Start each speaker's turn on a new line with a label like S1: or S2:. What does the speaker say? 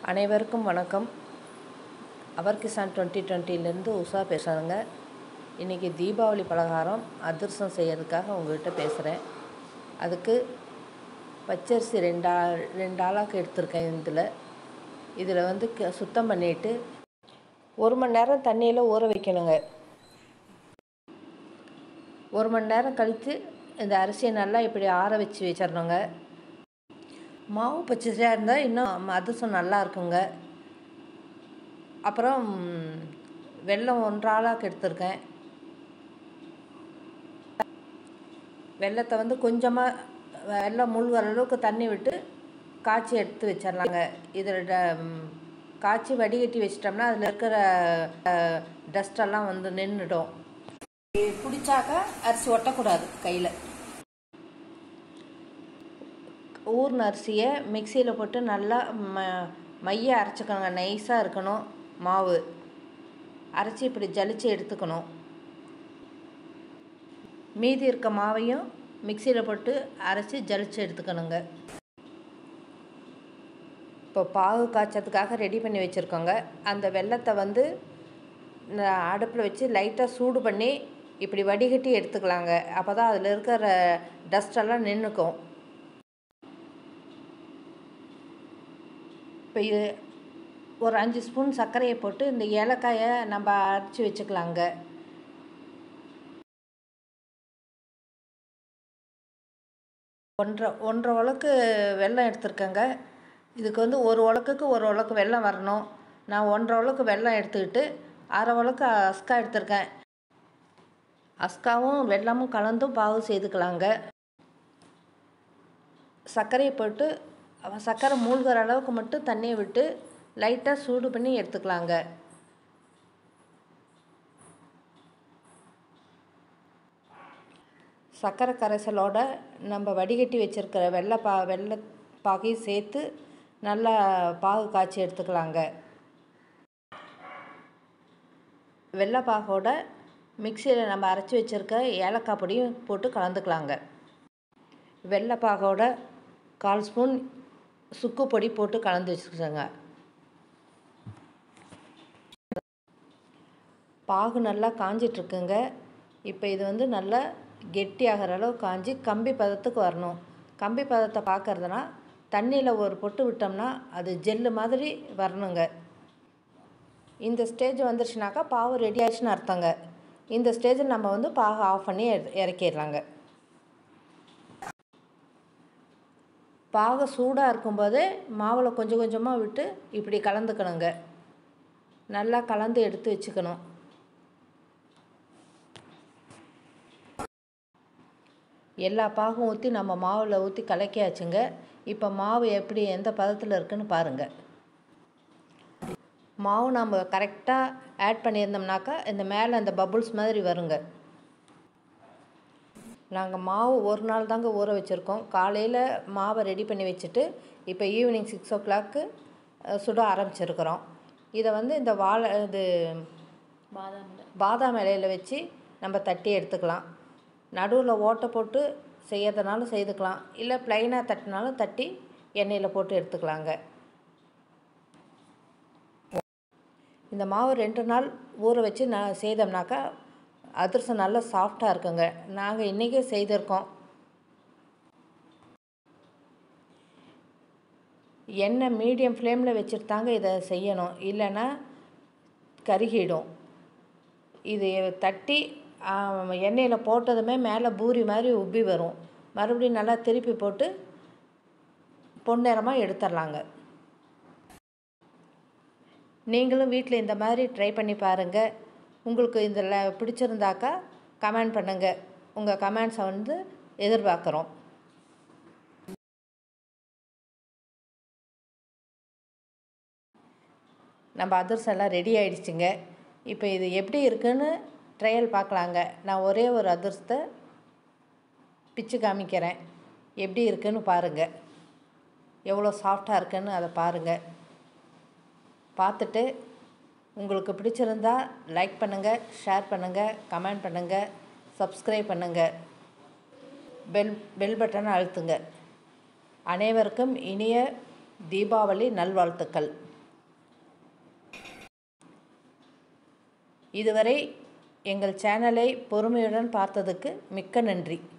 S1: அனைவருக்கும் வணக்கம் அவர் கிசான் டுவெண்ட்டி டுவெண்ட்டிலேருந்து உஷா பேசுகிறேங்க இன்றைக்கி தீபாவளி பலகாரம் அதிரசம் செய்யறதுக்காக உங்கள்கிட்ட பேசுகிறேன் அதுக்கு பச்சரிசி ரெண்டா ரெண்டு ஆளாக்கு எடுத்திருக்கேன் இதில் இதில் வந்து க- சுத்தம் பண்ணிவிட்டு ஒரு மணி நேரம் தண்ணியில் ஊற வைக்கணுங்க ஒரு மணி நேரம் கழித்து இந்த அரிசியை நல்லா இப்படி ஆற வச்சு வச்சிடணுங்க மாவு பச்சரிசியாக இருந்தால் இன்னும் அதிரசம் நல்லா இருக்குங்க அப்புறம் வெல்லம் ஒன்றரை ஆளாக்கு எடுத்திருக்கேன் வெல்லத்தை வந்து கொஞ்சமாக வெல்லம் மூழ்கிற அளவுக்கு தண்ணி விட்டு காய்ச்சி எடுத்து வச்சிடலாங்க இதில் காய்ச்சி வடிகட்டி வச்சிட்டோம்னா அதில் இருக்கிற டஸ்டெல்லாம் வந்து நின்றுடும் பிடிச்சாக்க அரிசி ஒட்டக்கூடாது கையில் ஊர்ன அரிசியை மிக்சியில் போட்டு நல்லா ம மைய அரைச்சிக்கணுங்க நைஸாக இருக்கணும் மாவு அரைச்சி இப்படி ஜலிச்சு எடுத்துக்கணும் மீதி இருக்க மாவையும் மிக்சியில் போட்டு அரைச்சி ஜலிச்சு எடுத்துக்கணுங்க இப்போ பாகு காய்ச்சறதுக்காக ரெடி பண்ணி வச்சுருக்கோங்க அந்த வெல்லத்தை வந்து அடுப்பில் வச்சு லைட்டாக சூடு பண்ணி இப்படி வடிகட்டி எடுத்துக்கலாங்க அப்போ தான் அதில் இருக்கிற டஸ்டெல்லாம் நின்றுக்கும் இப்போ இது ஒரு அஞ்சு ஸ்பூன் சர்க்கரையை போட்டு இந்த ஏலக்காயை நம்ம அரைச்சி வச்சுக்கலாங்க ஒன்றரை ஒன்றரை உலக்கு வெல்லம் எடுத்திருக்கேங்க இதுக்கு வந்து ஒரு உலக்குக்கு ஒரு உலக்கு வெல்லம் வரணும் நான் ஒன்றரை உலக்கு வெல்லம் எடுத்துக்கிட்டு அரை உலக்கு அஸ்கா எடுத்திருக்கேன் அஸ்காவும் வெல்லமும் கலந்தும் பாகு செய்துக்கலாங்க சர்க்கரையை போட்டு அவ- சர்க்கரை மூழ்கிற அளவுக்கு மட்டும் தண்ணியை விட்டு லைட்டாக சூடு பண்ணி எடுத்துக்கலாங்க சர்க்கரை கரைசலோட நம்ம வடிகட்டி வச்சுருக்கிற வெள்ளை பா வெள்ளை பாகையும் சேர்த்து நல்லா பாகு காய்ச்சி எடுத்துக்கலாங்க வெள்ளை பாகோட மிக்சியில் நம்ம அரைச்சி வச்சுருக்க ஏலக்காய் பொடியும் போட்டு கலந்துக்கலாங்க வெள்ளை பாகோட கால் ஸ்பூன் சுக்கு பொடி போட்டு கலந்து வச்சுக்கோங்க பாகு நல்லா காஞ்சிட்ருக்குங்க இப்போ இது வந்து நல்லா கெட்டியாகிற அளவு காஞ்சி கம்பி பதத்துக்கு வரணும் கம்பி பதத்தை பார்க்கறதுனா தண்ணியில் ஒரு பொட்டு விட்டோம்னா அது ஜெல்லு மாதிரி வரணுங்க இந்த ஸ்டேஜ் வந்துருச்சுனாக்கா பாவு ரெடி ஆயிடுச்சுன்னு அர்த்தங்க இந்த ஸ்டேஜில் நம்ம வந்து பாகு ஆஃப் பண்ணி இற- இறக்கிடலாங்க பாகு சூடாக இருக்கும்போதே மாவில் கொஞ்சம் கொஞ்சமாக விட்டு இப்படி கலந்துக்கணுங்க நல்லா கலந்து எடுத்து வச்சுக்கணும் எல்லா பாகும் ஊற்றி நம்ம மாவில் ஊற்றி கலக்கியாச்சுங்க இப்போ மாவு எப்படி எந்த பதத்தில் இருக்குன்னு பாருங்கள் மாவு நம்ம கரெக்டாக ஆட் பண்ணியிருந்தோம்னாக்கா இந்த மேலே அந்த பபுள்ஸ் மாதிரி வருங்க நாங்கள் மாவு ஒரு நாள் தாங்க ஊற வச்சுருக்கோம் காலையில் மாவை ரெடி பண்ணி வச்சுட்டு இப்போ ஈவினிங் சிக்ஸ் ஓ கிளாக்கு சுட ஆரம்பிச்சிருக்கிறோம் இதை வந்து இந்த வாழை இது பாதாம் இலையில் வச்சு நம்ம தட்டி எடுத்துக்கலாம் நடுவில் ஓட்டை போட்டு செய்யறதுனாலும் செய்துக்கலாம் இல்லை ப்ளைனாக தட்டினாலும் தட்டி எண்ணெயில் போட்டு எடுத்துக்கலாங்க இந்த மாவு ரெண்டு நாள் ஊற வச்சு நான் செய்தோம்னாக்கா அதிரசம் நல்லா சாஃப்டாக இருக்குங்க நாங்கள் இன்றைக்கே செய்திருக்கோம் எண்ணெய் மீடியம் ஃப்ளேமில் வச்சுட்டு தாங்க இதை செய்யணும் இல்லைன்னா கருகிடும் இது தட்டி எண்ணெயில் போட்டதுமே மேலே பூரி மாதிரி உப்பி வரும் மறுபடியும் நல்லா திருப்பி போட்டு பொன்னிறமாக எடுத்துடலாங்க நீங்களும் வீட்டில் இந்த மாதிரி ட்ரை பண்ணி பாருங்கள் உங்களுக்கு இதில் பிடிச்சிருந்தாக்கா கமெண்ட் பண்ணுங்கள் உங்கள் கமெண்ட்ஸை வந்து எதிர்பார்க்குறோம் நம்ம அதிரசம் எல்லாம் ரெடி ஆயிடுச்சுங்க இப்போ இது எப்படி இருக்குன்னு ட்ரையல் பார்க்கலாங்க நான் ஒரே ஒரு அதிரசத்தை பிச்சு காமிக்கிறேன் எப்படி இருக்குன்னு பாருங்கள் எவ்வளோ சாஃப்டாக இருக்குன்னு அதை பாருங்கள் பார்த்துட்டு உங்களுக்கு பிடிச்சிருந்தா லைக் பண்ணுங்கள் ஷேர் பண்ணுங்கள் கமெண்ட் பண்ணுங்கள் சப்ஸ்கிரைப் பண்ணுங்கள் பெல் பெல் பட்டனை அழுத்துங்க அனைவருக்கும் இனிய தீபாவளி நல்வாழ்த்துக்கள் இதுவரை எங்கள் சேனலை பொறுமையுடன் பார்த்ததுக்கு மிக்க நன்றி